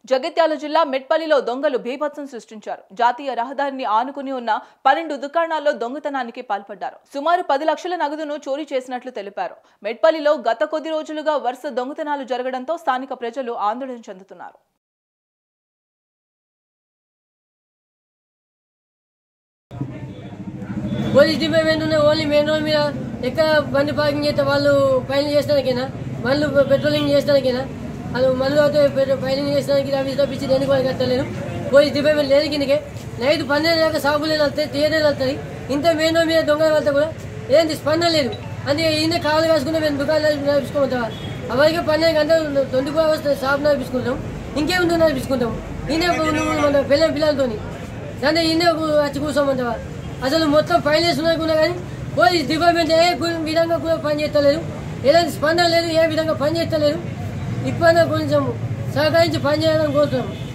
జగిత్యాల జిల్లా మెట్పల్లిలో దొంగలు బీభత్సం సృష్టించారు జాతీయ రహదారిని ఆనుకుని ఉన్న పన్నెండు దుకాణాల్లో దొంగతనానికి పాల్పడ్డారు సుమారు పది లక్షల నగదును చోరీ చేసినట్లు తెలిపారు మెట్పల్లిలో గత కొద్ది రోజులుగా వరుస దొంగతనాలు జరగడంతో స్థానిక ప్రజలు ఆందోళన చెందుతున్నారు పోలీస్ డిపార్ట్మెంట్ ఉన్న ఓన్లీ మెయిన్ రోడ్ మీద ఎక్కడ బండి పార్కింగ్ చేస్తే వాళ్ళు ఫైన్ చేస్తానికైనా మళ్ళీ పెట్రోలింగ్ చేస్తానికైనా వాళ్ళు మళ్ళీ అయితే పెట్రో- ఫైలింగ్ చేస్తానికి ఆఫీస్ తప్పించి దేనికి వాళ్ళకి కట్టలేను పోలీస్ డిపార్ట్మెంట్ లేదు కిందకే నైట్ పన్నెండు దాకా సాగులు వెళ్తాయి థియేటర్లు వెళ్తాయి ఇంత మెయిన్ రోడ్ మీద దొంగ వెళ్తా కూడా ఏంటి స్పందన లేదు అందుకే ఈయన కావాలి కాసుకుంటే మేము దుకాణాలు నడిపించుకుంటాం అవరికి పన్నెండు గంటలు ట్వంటీ ఫోర్ అవర్స్ షాప్ నడిపించుకుంటాం ఇంకేముందో నడిపించుకుంటాం ఈయన మన పిల్లల పిల్లలతోని దాన్ని ఈయన వచ్చి కూర్చోమంటావా అసలు మొత్తం ఫైనాన్స్ ఉన్నా కానీ పోలీస్ డిపార్ట్మెంట్ ఏ గు- విధంగా కూడా పనిచేస్తలేదు ఎలాంటి స్పందన లేదు ఏ విధంగా పనిచేస్తలేదు ఇప్పుడు కొంచెం సహకరించి పనిచేయాలని కోరుతున్నాం